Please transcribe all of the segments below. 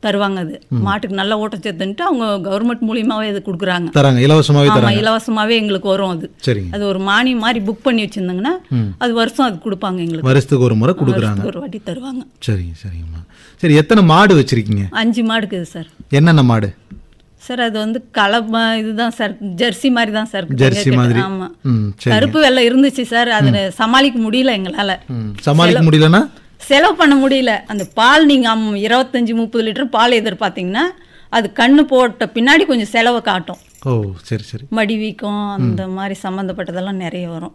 தருவாங்க அது மாட்டுக்கு நல்ல ஊட்டச்சத்துன்ட்டு அவங்க கவர்மெண்ட் மூலியமாவே இது கொடுக்குறாங்க தராங்க இலவசமாவே ஆமா தராங்க இலவசமாவே எங்களுக்கு வரும் அது சரிங்க அது ஒரு மானியம் மாதிரி புக் பண்ணி வச்சிருந்தாங்கன்னா அது வருஷம் அது கொடுப்பாங்க எங்களுக்கு வருஷத்துக்கு ஒரு முறை கொடுக்குறாங்க வருஷத்துக்கு ஒரு வாட்டி தருவாங்க சரிங்க சரிங்கம்மா சரி எத்தனை மாடு வச்சிருக்கீங்க அஞ்சு மாடு இருக்குது சார் என்னென்ன மாடு சார் அது வந்து களை ம- இதுதான் சார் ஜெர்சி மாதிரி தான் சார் ஜெர்சி மாதிரி ஆமா ம் சரி கருப்பு வெள்ளை இருந்துச்சு சார் அதை சமாளிக்க முடியல எங்களால ம் சமாளிக்க முடியலன்னா செலவு பண்ண முடியல அந்த பால் நீங்க அம்- இருபத்தஞ்சு முப்பது லிட்டர் பால் எதிர்பார்த்தீங்கன்னா அது கண்ணு போட்ட பின்னாடி கொஞ்சம் செலவை காட்டும் ஓ சரி சரி மடி வீக்கம் அந்த மாதிரி சம்மந்தப்பட்டதெல்லாம் நிறைய வரும்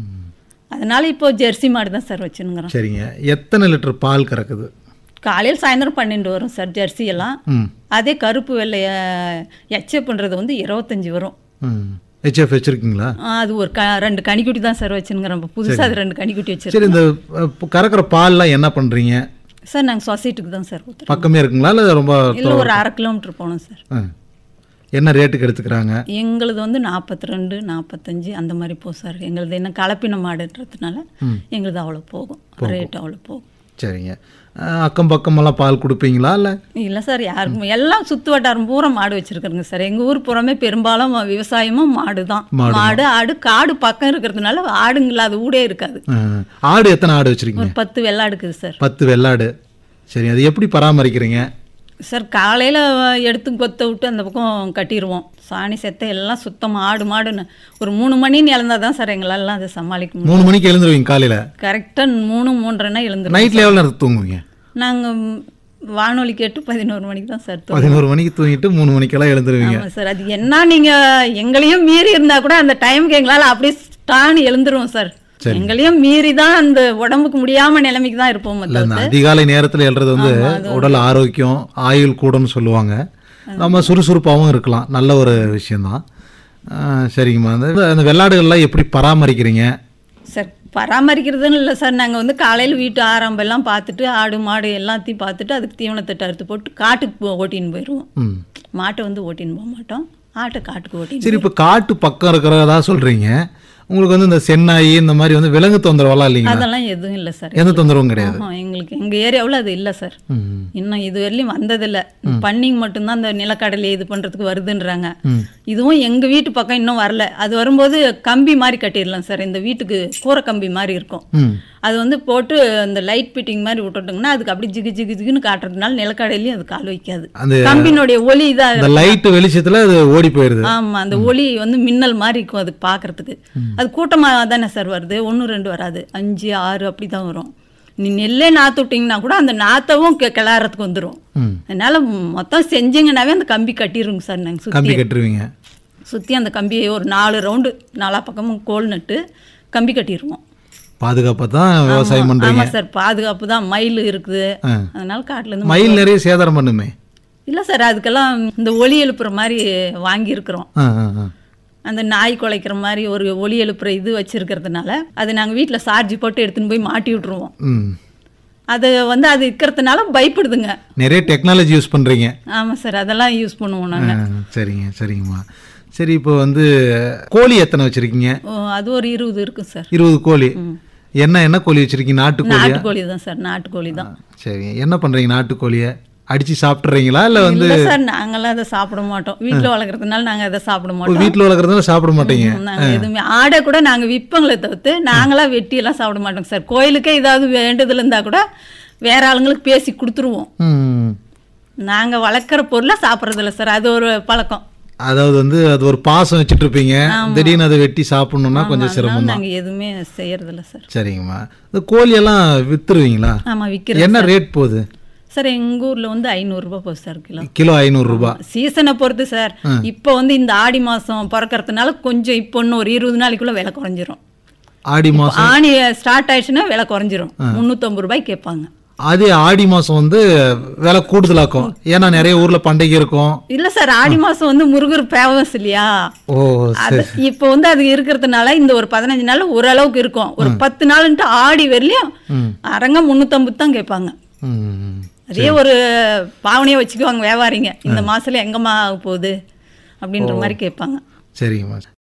அதனால இப்போ ஜெர்சி மாடு தான் சார் வச்சுருங்கிறோம் சரிங்க எத்தனை லிட்டர் பால் கறக்குது காலையில் சாயந்தரம் பன்னெண்டு வரும் சார் ஜெர்சி எல்லாம் ம் அதே கருப்பு வெள்ளைய எச்ச பண்ணுறது வந்து இருபத்தஞ்சி வரும் ம் ஹெச்எஃப் வச்சிருக்கீங்களா ஆ, அது ஒரு க ரெண்டு கனிக்குட்டி தான் சார் வச்சுருங்கிறோம் இப்போ புதுசாக அது ரெண்டு கனிக்குட்டி வச்சிருக்கோம் சரி இந்த அஹ், இப்ப கறக்கிற பால்லாம் என்ன பண்றீங்க சார் நாங்கள் சொசைட்டிக்கு தான் சார் ஊற்றுறோம் பக்கமே இருக்குங்களா இல்லை ரொம்ப இல்லை ஒரு அரை கிலோமீட்டர் போகணும் சார் ஆ. என்ன ரேட்டுக்கு எடுத்துக்கிறாங்க எங்களுது வந்து நாற்பத்தி ரெண்டு நாற்பத்தஞ்சு அந்த மாதிரி போகும் சார் எங்களுது என்ன கலப்பின மாடுன்றதுனால எங்களுது அவ்வளோ போகும் ரேட் அவ்வளோ போகும் சரிங்க அஹ், அக்கம் பக்கமெல்லாம் பால் கொடுப்பீங்களா இல்லை இல்லை சார் யாருக்கும் எல்லாம் சுற்று வட்டாரம் பூரா மாடு வச்சுருக்குறங்க சார் எங்கள் ஊர் புறமே பெரும்பாலும் விவசாயமும் மாடு தான் மாடு ஆடு காடு பக்கம் இருக்கிறதுனால ஆடுங்க இல்லாத ஊடே இருக்காது ஆடு எத்தனை ஆடு வச்சிருக்கீங்க ஒரு பத்து வெள்ளாடு இருக்குது சார் பத்து வெள்ளாடு சரி அது எப்படி பராமரிக்கிறீங்க சார் காலையில் எடுத்து கொத்த விட்டு அந்த பக்கம் கட்டிடுவோம் சாணி செத்தை எல்லாம் சுத்தமாக ஆடு மாடுன்னு ஒரு மூணு மணின்னு இழந்தால் தான் சார் எங்களாலாம் அதை சமாளிக்க முடியும் மூணு மணிக்கு எழுந்துருவீங்க காலையில் கரெக்டாக மூணு மூன்றரைனா எழுந்துரும் நைட்டில் எவ்வளோ நேரத்துக்கு தூங்குவீங்க நாங்கள் வானொலி கேட்டு பதினோரு மணிக்கு தான் சார் தூங்குவோம். பதினோரு மணிக்கு தூங்கிட்டு மூணு மணிக்கெல்லாம் எழுந்துருவீங்க ஆமாம் சார் அது என்ன நீங்கள் எங்களையும் மீறி இருந்தால் கூட அந்த டைமுக்கு எங்களால் அப்படியே ஸ்டான்னு எழுந்துருவோம் சார் எங்களையும் மீறி தான் அந்த உடம்புக்கு முடியாம நிலைமைக்கு தான் இருப்போம் இல்லை இந்த அதிகாலை நேரத்தில் எழுறது வந்து உடல் ஆரோக்கியம் ஆயுள் கூடன்னு சொல்லுவாங்க நம்ம சுறுசுறுப்பாகவும் இருக்கலாம் நல்ல ஒரு விஷயந்தான் அஹ், சரிங்கம்மா அந்த அந்த வெள்ளாடுகள்லாம் எப்படி பராமரிக்கிறீங்க சார் பராமரிக்கிறதுன்னு இல்லை சார் நாங்கள் வந்து காலையில் வீட்டு ஆரம்பெல்லாம் பார்த்துட்டு ஆடு மாடு எல்லாத்தையும் பார்த்துட்டு அதுக்கு தீவனத்தை அறுத்து போட்டு காட்டுக்கு போ- ஓட்டின்னு போயிடுவோம் ம் மாட்டை வந்து ஓட்டின்னு போக மாட்டோம் ஆட்டை காட்டுக்கு ஓட்டின்னு சரி இப்போ காட்டு பக்கம் இருக்கிறதா சொல்கிறீங்க உங்களுக்கு வந்து இந்த சென்னாயி இந்த மாதிரி வந்து விலங்கு தொந்தரவெல்லாம் இல்லைங்களா அதெல்லாம் எதுவும் இல்லை சார் எந்த தொந்தரவும் கிடையாது ஆஹா, எங்களுக்கு எங்கள் ஏரியாவில் அது இல்லை சார் ம் இன்னும் இது வரையிலும் வந்ததில்லை பண்ணிங் மட்டும்தான் அந்த நிலக்கடலை இது பண்ணுறதுக்கு வருதுன்றாங்க இதுவும் எங்கள் வீட்டு பக்கம் இன்னும் வரல அது வரும்போது கம்பி மாதிரி கட்டிடலாம் சார் இந்த வீட்டுக்கு கூரை கம்பி மாதிரி இருக்கும் ம் அது வந்து போட்டு அந்த லைட் ஃபிட்டிங் மாதிரி விட்டுட்டோங்கன்னா அதுக்கு அப்படி ஜிகு ஜிகு ஜிகுன்னு காட்டுறதுனால நிலக்கடலையும் அது கால் வைக்காது அந்த கம்பினுடைய ஒளி இதா இந்த லைட்டு வெளிச்சத்தில் அது ஓடி போயிடுது ஆமா அந்த ஒளி வந்து மின்னல் மாதிரி இருக்கும் அது பார்க்கறதுக்கு அது கூட்டமா தானே சார் வருது ஒன்று ரெண்டு வராது அஞ்சு ஆறு அப்படி தான் வரும் நீ நெல்லே நாற்று விட்டிங்கன்னா கூட அந்த நாத்தவும் கி- கிளறதுக்கு வந்துடும் ம் அதனால மொத்தம் செஞ்சீங்கன்னாவே அந்த கம்பி கட்டிடுங்க சார் நாங்கள் கம்பி சுற்றி கட்டுருவீங்க சுற்றி அந்த கம்பியை ஒரு நாலு ரவுண்டு நாலா பக்கமும் கோல் நட்டு கம்பி கட்டிடுவோம் பாதுகாப்பாக தான் விவசாயம் பண்ணுறீங்க ஆமா சார் பாதுகாப்பு தான் மயில் இருக்குது ஆ. அதனால காட்டுல இருந்து மயில் நிறைய சேதாரம் பண்ணுமே இல்ல சார் அதுக்கெல்லாம் இந்த ஒலி எழுப்புற மாதிரி வாங்கியிருக்கிறோம் ஆ ஆ ஆ அந்த நாய் குலைக்கிற மாதிரி ஒரு ஒலி எழுப்புற இது வச்சிருக்கிறதுனால அது நாங்க வீட்ல சார்ஜ் போட்டு எடுத்துன்னு போய் மாட்டி விட்டுருவோம் ம் அது வந்து அது இருக்கிறதுனால பயப்படுதுங்க நிறைய டெக்னாலஜி யூஸ் பண்ணுறீங்க ஆமா சார் அதெல்லாம் யூஸ் பண்ணுவோம் நாங்க சரிங்க சரிங்கம்மா சரி இப்போ வந்து கோழி எத்தனை வச்சுருக்கீங்க ஓ, அது ஒரு இருபது இருக்கும் சார் இருபது கோழி என்ன என்ன கோழி வச்சுருக்கீங்க நாட்டுக்கோழியா நாட்டுக்கோழி தான் சார் நாட்டுக்கோழி தான் சரிங்க என்ன பண்ணுறீங்க நாட்டுக்கோழியை அடித்து சாப்பிட்றீங்களா இல்லை வந்து இல்ல சார் நாங்கெல்லாம் அதை சாப்பிட மாட்டோம் வீட்ல வளர்க்கறதுனால நாங்க அதை சாப்பிட மாட்டோம் வீட்டில் வளர்க்குறதுனால சாப்பிட மாட்டீங்க நாங்க எதுவுமே ஆடை கூட நாங்க விற்பங்களே தவிர்த்து நாங்களா வெட்டி எல்லாம் சாப்பிட மாட்டோம் சார் கோயிலுக்கே ஏதாவது வேண்டுதல் இருந்தா கூட வேற ஆளுங்களுக்கு பேசி கொடுத்துருவோம் ம் நாங்க வளர்க்குற பொருளை சாப்பிட்றது இல்லை சார் அது ஒரு பழக்கம் அதாவது வந்து அது ஒரு பாசம் வச்சுட்டு இருப்பீங்க திடீர்னு அதை வெட்டி சாப்பிடணும்னா கொஞ்சம் சிரமம் அதனால நாங்க எதுவுமே செய்யறது இல்ல சார் சரிங்கம்மா இந்த கோழியெல்லாம் வித்துருவீங்களா ஆமா விற்கிறது என்ன ரேட் போகுது சார் எங்க ஊர்ல வந்து ஐநூறுரூபா போகுது சார் கிலோ கிலோ ஐநூறுரூபா சீசனை பொறுத்து சார் இப்போ வந்து இந்த ஆடி மாசம் பிறக்கறதுனால கொஞ்சம் இப்போ இன்னும் ஒரு இருபது நாளைக்குள்ள விலை குறைஞ்சிரும் ஆடி மாதம் ஆணி ஸ்டார்ட் ஆயிடுச்சுன்னா விலை குறைஞ்சிரும் முந்நூற்றம்பது ரூபாய் கேட்பாங்க அதே ஆடி மாதம் வந்து விலை கூடுதலாக்கும் ஏன்னா நிறைய ஊரில் பண்டிகை இருக்கும் இல்ல சார் ஆடி மாசம் வந்து முருகர் பேவஸ் இல்லையா ஓ அது இப்போ வந்து அது இருக்கிறதுனால இந்த ஒரு பதினஞ்சு நாள் ஓரளவுக்கு இருக்கும் ஒரு பத்து நாளுன்ட்டு ஆடி வரலையும் அரங்க முந்நூற்றம்பது தான் கேட்பாங்க ம் அதே ஒரு பாவனையை வச்சுக்குவாங்க வியாபாரிங்க இந்த மாசத்துல எங்கம்மா ஆக போகுது அப்படின்ற மாதிரி கேட்பாங்க சரிங்கம்மா